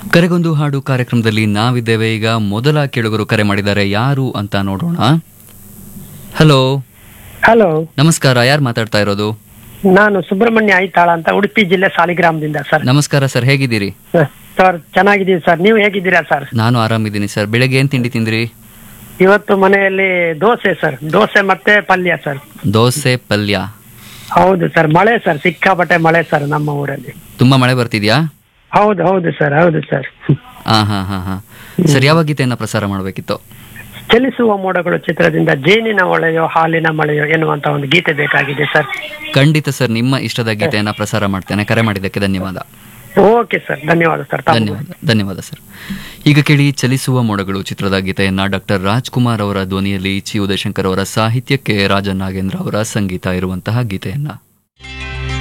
ಕರೆಗೊಂದು ಹಾಡು ಕಾರ್ಯಕ್ರಮದಲ್ಲಿ ನಾವಿದ್ದೇವೆ ಈಗ ಮೊದಲ ಕೇಳುಗರು ಕರೆ ಮಾಡಿದ್ದಾರೆ ಯಾರು ಅಂತ ನೋಡೋಣ ಹಲೋ ಹಲೋ ನಮಸ್ಕಾರ ಯಾರು ಮಾತಾಡ್ತಾ ಇರೋದು ನಾನು ಸುಬ್ರಹ್ಮಣ್ಯ ಐತಾಳ ಅಂತ ಉಡುಪಿ ಜಿಲ್ಲೆ ಸಾಲಿಗ್ರಾಮದಿಂದ ಸರ್ ನಮಸ್ಕಾರ ಸರ್ ಹೇಗಿದ್ದೀರಿ ಸರ್ ಚೆನ್ನಾಗಿದ್ದೀವಿ ಸರ್ ನೀವು ಹೇಗಿದ್ದೀರಾ ಸರ್ ನಾನು ಆರಾಮಿದ್ದೀನಿ ಸರ್ ಬೆಳಗ್ಗೆ ಏನ್ ತಿಂಡಿ ತಿಂದ್ರಿ ಇವತ್ತು ಮನೆಯಲ್ಲಿ ದೋಸೆ ಸರ್ ದೋಸೆ ಮತ್ತೆ ಪಲ್ಯ ಸರ್ ದೋಸೆ ಪಲ್ಯ ಹೌದು ಸರ್ ಮಳೆ ಸರ್ ಸಿಕ್ಕಾಪಟ್ಟೆ ಮಳೆ ಸರ್ ನಮ್ಮ ಊರಲ್ಲಿ ತುಂಬಾ ಮಳೆ ಬರ್ತಿದ್ಯಾ ಹೌದು ಹೌದು ಸರ್ ಹೌದು ಸರ್ ಹಾ ಹಾ ಹಾ ಹಾ ಸರ್ ಯಾವ ಗೀತೆಯನ್ನ ಪ್ರಸಾರ ಮಾಡಬೇಕಿತ್ತು ಚಲಿಸುವ ಮೋಡಗಳು ಚಿತ್ರದಿಂದ ಜೇನಿನ ಒಳೆಯೋ ಹಾಲಿನ ಮಳೆಯೋ ಎನ್ನುವಂತ ಒಂದು ಗೀತೆ ಬೇಕಾಗಿದೆ ಸರ್ ಖಂಡಿತ ಸರ್ ನಿಮ್ಮ ಇಷ್ಟದ ಗೀತೆಯನ್ನ ಪ್ರಸಾರ ಮಾಡ್ತೇನೆ ಕರೆ ಮಾಡಿದ್ದಕ್ಕೆ ಧನ್ಯವಾದ ಓಕೆ ಸರ್ ಧನ್ಯವಾದ ಸರ್ ತಮ್ಮ ಧನ್ಯವಾದ ಧನ್ಯವಾದ ಸರ್ ಈಗ ಕೇಳಿ ಚಲಿಸುವ ಮೋಡಗಳು ಚಿತ್ರದ ಗೀತೆಯನ್ನ ಡಾಕ್ಟರ್ ರಾಜ್ಕುಮಾರ್ ಅವರ ಧ್ವನಿಯಲ್ಲಿ ಚಿ ಉದಯಶಂಕರ್ ಅವರ ಸಾಹಿತ್ಯಕ್ಕೆ ರಾಜನ್ ನಾಗೇಂದ್ರ ಅವರ ಸಂಗೀತ ಇರುವಂತಹ ಗೀತೆಯನ್ನ